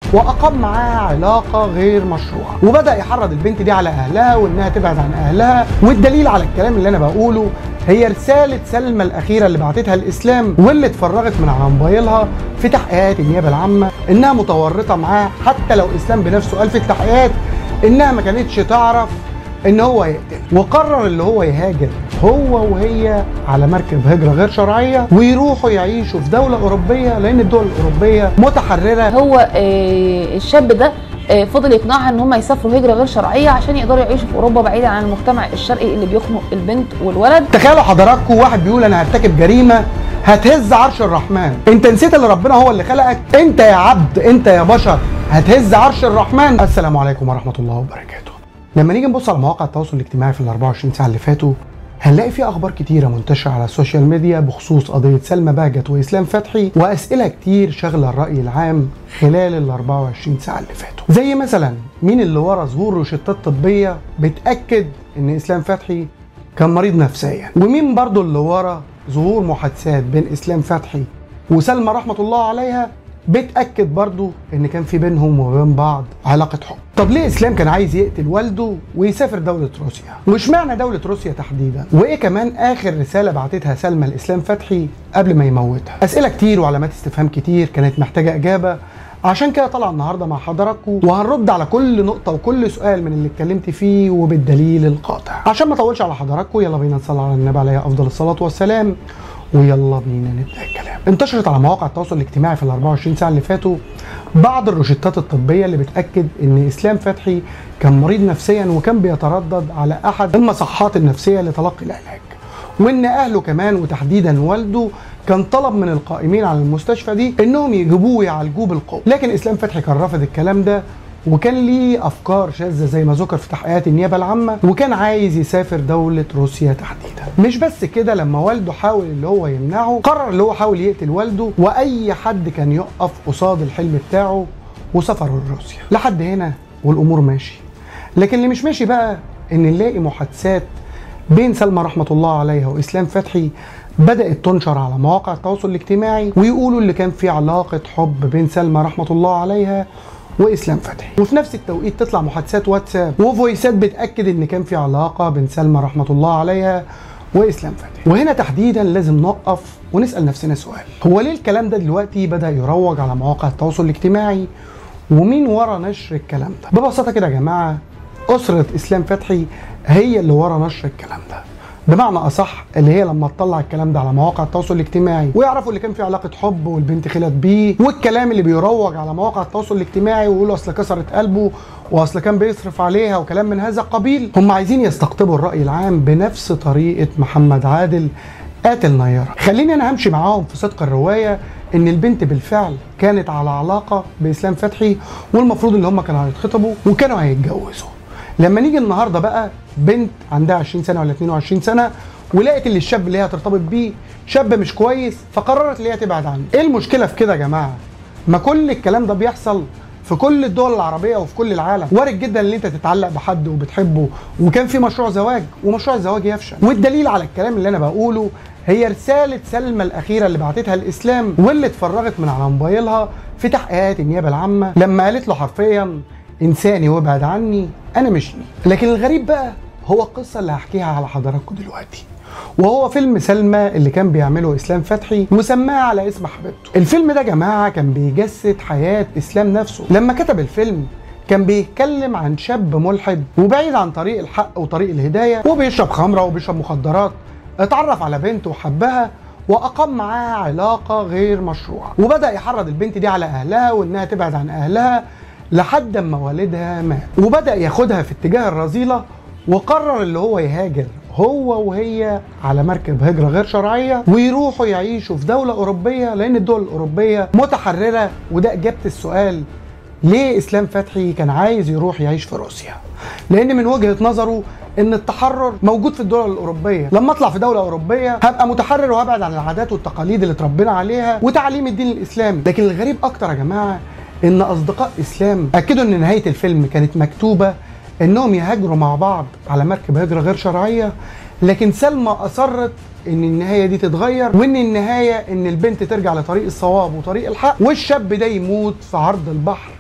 واقام معاها علاقه غير مشروعه وبدا يحرض البنت دي على اهلها وانها تبعد عن اهلها والدليل على الكلام اللي انا بقوله هي رسالة سلمى الأخيرة اللي بعتتها الإسلام واللي اتفرغت من على موبايلها في تحقيقات النيابة العامة إنها متورطة معاه حتى لو إسلام بنفسه قال في التحقيقات إنها ما كانتش تعرف إن هو يقتل وقرر اللي هو يهاجر هو وهي على مركب هجرة غير شرعية ويروحوا يعيشوا في دولة أوروبية لأن الدول الأوروبية متحررة هو آه، الشاب ده آه، فضل يقنعها ان هم يسافروا هجره غير شرعيه عشان يقدروا يعيشوا في اوروبا بعيدا عن المجتمع الشرقي اللي بيخنق البنت والولد تخيلوا حضراتكم واحد بيقول انا هرتكب جريمه هتهز عرش الرحمن انت نسيت اللي ربنا هو اللي خلقك انت يا عبد انت يا بشر هتهز عرش الرحمن السلام عليكم ورحمه الله وبركاته لما نيجي نبص على مواقع التواصل الاجتماعي في ال 24 ساعه اللي فاتوا هنلاقي في اخبار كتيره منتشره على السوشيال ميديا بخصوص قضيه سلمى بهجت واسلام فتحي واسئله كتير شغله الراي العام خلال ال 24 ساعه اللي فاتوا زي مثلا مين اللي ورا ظهور روشتات طبيه بتاكد ان اسلام فتحي كان مريض نفسيا ومين برضو اللي ورا ظهور محادثات بين اسلام فتحي وسلمى رحمه الله عليها بتاكد برضو ان كان في بينهم وبين بعض علاقه حب طب ليه اسلام كان عايز يقتل والده ويسافر دوله روسيا وش معنى دوله روسيا تحديدا وايه كمان اخر رساله بعتتها سلمى لاسلام فتحي قبل ما يموتها اسئله كتير وعلامات استفهام كتير كانت محتاجه اجابه عشان كده طلع النهارده مع حضراتكم وهنرد على كل نقطه وكل سؤال من اللي اتكلمت فيه وبالدليل القاطع عشان ما اطولش على حضراتكم يلا بينا نصلي على النبي عليه افضل الصلاه والسلام ويلا بينا نبدا الكلام انتشرت على مواقع التواصل الاجتماعي في ال 24 ساعه اللي فاتوا بعض الروشتات الطبيه اللي بتاكد ان اسلام فتحي كان مريض نفسيا وكان بيتردد على احد المصحات النفسيه لتلقي العلاج وان اهله كمان وتحديدا والده كان طلب من القائمين على المستشفى دي انهم يجيبوه ويعالجوه بالقوه لكن اسلام فتحي كان رافض الكلام ده وكان ليه افكار شاذه زي ما ذكر في تحقيقات النيابه العامه وكان عايز يسافر دوله روسيا تحديدا مش بس كده لما والده حاول اللي هو يمنعه قرر اللي هو حاول يقتل والده واي حد كان يقف قصاد الحلم بتاعه وسافروا لروسيا لحد هنا والامور ماشي لكن اللي مش ماشي بقى ان نلاقي محادثات بين سلمى رحمة الله عليها وإسلام فتحي بدأت تنشر على مواقع التواصل الاجتماعي ويقولوا اللي كان في علاقة حب بين سلمى رحمة الله عليها وإسلام فتحي وفي نفس التوقيت تطلع محادثات واتساب وفويسات بتأكد إن كان في علاقة بين سلمى رحمة الله عليها وإسلام فتحي وهنا تحديدا لازم نقف ونسأل نفسنا سؤال هو ليه الكلام ده دلوقتي بدأ يروج على مواقع التواصل الاجتماعي ومين ورا نشر الكلام ده ببساطة كده يا جماعة أسرة إسلام فتحي هي اللي ورا نشر الكلام ده بمعنى اصح اللي هي لما تطلع الكلام ده على مواقع التواصل الاجتماعي ويعرفوا اللي كان في علاقه حب والبنت خلت بيه والكلام اللي بيروج على مواقع التواصل الاجتماعي ويقولوا اصل كسرت قلبه واصل كان بيصرف عليها وكلام من هذا القبيل هم عايزين يستقطبوا الراي العام بنفس طريقه محمد عادل قاتل نيره خليني انا همشي معاهم في صدق الروايه ان البنت بالفعل كانت على علاقه باسلام فتحي والمفروض ان هم كانوا هيتخطبوا وكانوا هيتجوزوا لما نيجي النهارده بقى بنت عندها 20 سنه ولا 22 سنه ولقت اللي الشاب اللي هي هترتبط بيه شاب مش كويس فقررت اللي هي تبعد عنه ايه المشكله في كده يا جماعه ما كل الكلام ده بيحصل في كل الدول العربية وفي كل العالم وارد جدا ان انت تتعلق بحد وبتحبه وكان في مشروع زواج ومشروع الزواج يفشل والدليل على الكلام اللي انا بقوله هي رسالة سلمى الأخيرة اللي بعتتها الإسلام واللي اتفرغت من على موبايلها في تحقيقات النيابة العامة لما قالت له حرفيا انساني وابعد عني انا مش ليه لكن الغريب بقى هو القصه اللي هحكيها على حضراتكم دلوقتي وهو فيلم سلمى اللي كان بيعمله اسلام فتحي وسماه على اسم حبيبته الفيلم ده يا جماعه كان بيجسد حياه اسلام نفسه لما كتب الفيلم كان بيتكلم عن شاب ملحد وبعيد عن طريق الحق وطريق الهدايه وبيشرب خمره وبيشرب مخدرات اتعرف على بنت وحبها واقام معاها علاقه غير مشروعه وبدا يحرض البنت دي على اهلها وانها تبعد عن اهلها لحد ما والدها مات وبدا ياخدها في اتجاه الرذيله وقرر اللي هو يهاجر هو وهي على مركب هجرة غير شرعية ويروحوا يعيشوا في دولة أوروبية لأن الدول الأوروبية متحررة وده إجابة السؤال ليه إسلام فتحي كان عايز يروح يعيش في روسيا لأن من وجهة نظره ان التحرر موجود في الدول الاوروبيه لما اطلع في دوله اوروبيه هبقى متحرر وهبعد عن العادات والتقاليد اللي اتربينا عليها وتعليم الدين الاسلامي لكن الغريب اكتر يا جماعه ان اصدقاء اسلام اكدوا ان نهايه الفيلم كانت مكتوبه انهم يهاجروا مع بعض على مركب هجره غير شرعيه لكن سلمى اصرت ان النهايه دي تتغير وان النهايه ان البنت ترجع لطريق الصواب وطريق الحق والشاب ده يموت في عرض البحر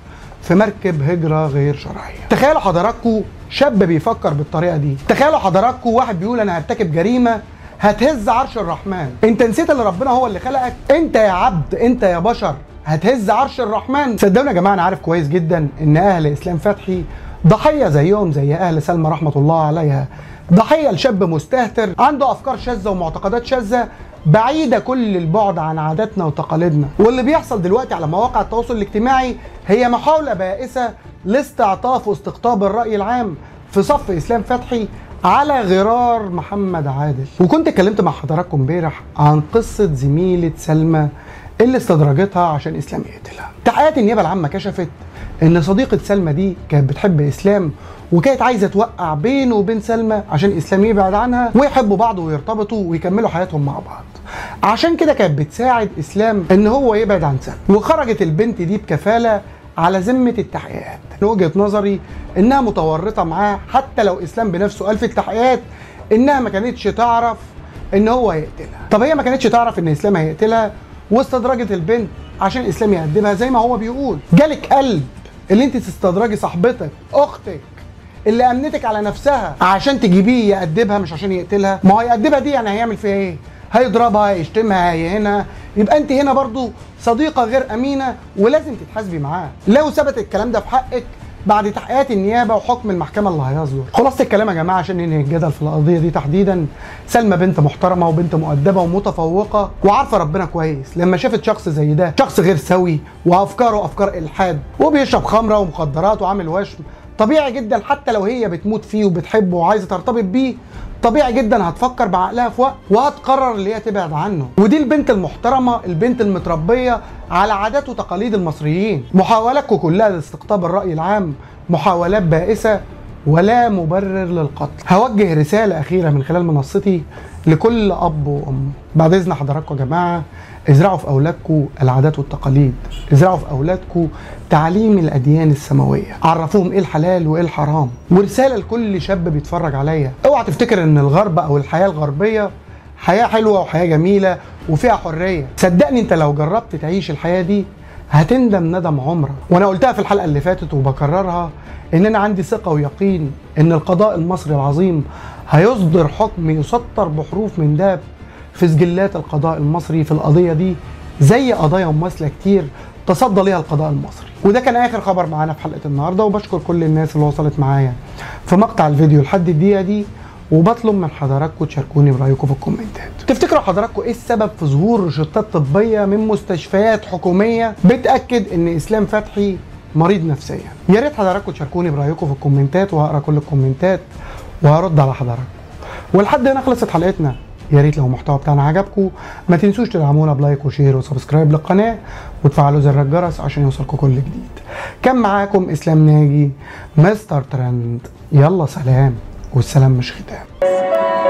في مركب هجرة غير شرعية تخيلوا حضراتكم شاب بيفكر بالطريقة دي تخيلوا حضراتكم واحد بيقول أنا هرتكب جريمة هتهز عرش الرحمن انت نسيت ان ربنا هو اللي خلقك انت يا عبد انت يا بشر هتهز عرش الرحمن صدقوني يا جماعه انا عارف كويس جدا ان اهل اسلام فتحي ضحيه زيهم زي اهل سلمى رحمه الله عليها ضحيه لشاب مستهتر عنده افكار شاذه ومعتقدات شاذه بعيدة كل البعد عن عاداتنا وتقاليدنا واللي بيحصل دلوقتي على مواقع التواصل الاجتماعي هي محاولة بائسة لاستعطاف واستقطاب الرأي العام في صف إسلام فتحي على غرار محمد عادل وكنت اتكلمت مع حضراتكم امبارح عن قصة زميلة سلمى اللي استدرجتها عشان اسلام يقتلها تحقيقات النيابه العامه كشفت ان صديقه سلمى دي كانت بتحب اسلام وكانت عايزه توقع بينه وبين سلمى عشان اسلام يبعد عنها ويحبوا بعض ويرتبطوا ويكملوا حياتهم مع بعض عشان كده كانت بتساعد اسلام ان هو يبعد عن سلمى وخرجت البنت دي بكفاله على ذمه التحقيقات من وجهه نظري انها متورطه معاه حتى لو اسلام بنفسه قال في التحقيقات انها ما كانتش تعرف ان هو هيقتلها طب هي ما كانتش تعرف ان اسلام هيقتلها واستدرجت البنت عشان اسلام يقدمها زي ما هو بيقول جالك قلب اللي انت تستدرجي صاحبتك اختك اللي امنتك على نفسها عشان تجيبيه يأدبها مش عشان يقتلها ما هو يأدبها دي يعني هيعمل فيها ايه هيضربها هيشتمها هيهنها يبقى انت هنا برضو صديقه غير امينه ولازم تتحاسبي معاه لو ثبت الكلام ده في حقك بعد تحقيقات النيابه وحكم المحكمه اللي هيصدر خلاصه الكلام يا جماعه عشان ننهي الجدل في القضيه دي تحديدا سلمى بنت محترمه وبنت مؤدبه ومتفوقه وعارفه ربنا كويس لما شافت شخص زي ده شخص غير سوي وافكاره افكار الحاد وبيشرب خمره ومخدرات وعامل وشم طبيعي جدا حتى لو هي بتموت فيه وبتحبه وعايزه ترتبط بيه طبيعي جدا هتفكر بعقلها في وقت وهتقرر اللي هي تبعد عنه ودي البنت المحترمه البنت المتربيه على عادات وتقاليد المصريين محاولاتكم كلها لاستقطاب الراي العام محاولات بائسه ولا مبرر للقتل هوجه رساله اخيره من خلال منصتي لكل اب وام بعد اذن حضراتكم يا جماعه ازرعوا في اولادكم العادات والتقاليد ازرعوا في اولادكم تعليم الاديان السماويه عرفوهم ايه الحلال وايه الحرام ورساله لكل شاب بيتفرج عليا اوعى تفتكر ان الغرب او الحياه الغربيه حياه حلوه وحياه جميله وفيها حريه صدقني انت لو جربت تعيش الحياه دي هتندم ندم عمرك وانا قلتها في الحلقه اللي فاتت وبكررها ان انا عندي ثقه ويقين ان القضاء المصري العظيم هيصدر حكم يسطر بحروف من دهب في سجلات القضاء المصري في القضيه دي زي قضايا مماثله كتير تصدى ليها القضاء المصري وده كان اخر خبر معانا في حلقه النهارده وبشكر كل الناس اللي وصلت معايا في مقطع الفيديو لحد الدقيقه دي وبطلب من حضراتكم تشاركوني برايكم في الكومنتات تفتكروا حضراتكم ايه السبب في ظهور روشتات طبيه من مستشفيات حكوميه بتاكد ان اسلام فتحي مريض نفسيا يا ريت حضراتكم تشاركوني برايكم في الكومنتات وهقرا كل الكومنتات وهرد على حضراتكم ولحد هنا خلصت حلقتنا يا ريت لو المحتوى بتاعنا عجبكم ما تنسوش تدعمونا بلايك وشير وسبسكرايب للقناه وتفعلوا زر الجرس عشان يوصلكم كل جديد كان معاكم اسلام ناجي مستر ترند يلا سلام والسلام مش ختام